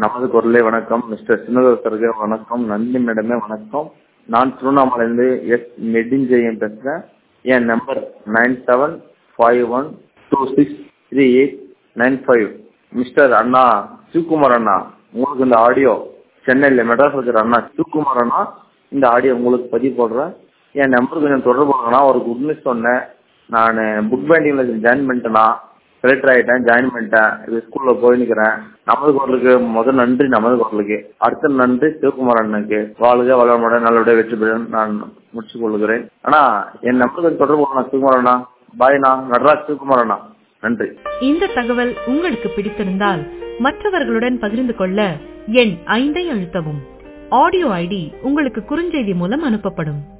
நமது குரலே வணக்கம் மிஸ்டர் சின்னதோசருக்கு வணக்கம் நந்தி மேடமே வணக்கம் நான் திருவண்ணாமலையிலிருந்து எஸ் நெடுஞ்செழியன் பேசுகிறேன் என் number nine seven five one two six three eight nine five mister அண்ணா சிவகுமார் அண்ணா உங்களுக்கு இந்த ஆடியோ சென்னையில் மெட்ராஸ் இருக்கிற அண்ணா சிவகுமார் அண்ணா இந்த ஆடியோ உங்களுக்கு பதிவு போடுறேன் என் நம்பர் கொஞ்சம் தொடர்பு கொள்ளணும் ஒரு குட் நியூஸ் சொன்னேன் நான் புக் பைண்டிங்கில் ஜாயின் பண்ணிட்டேண்ணா செலக்ட் ஆகிட்டேன் ஜாயின் பண்ணிட்டேன் இது ஸ்கூலில் போயின்னுக்கிறேன் நமது குரலுக்கு முதல் நன்றி நமது குரலுக்கு அடுத்த நன்றி சிவகுமார் அண்ணனுக்கு வாழ்க வளமுடன் நல்லபடியாக வெற்றி பெறும் நான் முடிச்சு கொள்கிறேன் அண்ணா என் நம்பர் கொஞ்சம் தொடர்பு கொள்ளணும் சிவகுமார் அண்ணா பாய்ண்ணா நடராஜ் சிவகுமார் அண்ணா நன்றி இந்த தகவல் உங்களுக்கு பிடித்திருந்தால் மற்றவர்களுடன் பகிர்ந்து கொள்ள எண் ஐந்தை அழுத்தவும் ஆடியோ ஐடி உங்களுக்கு குறுஞ்செய்தி மூலம் அனுப்பப்படும்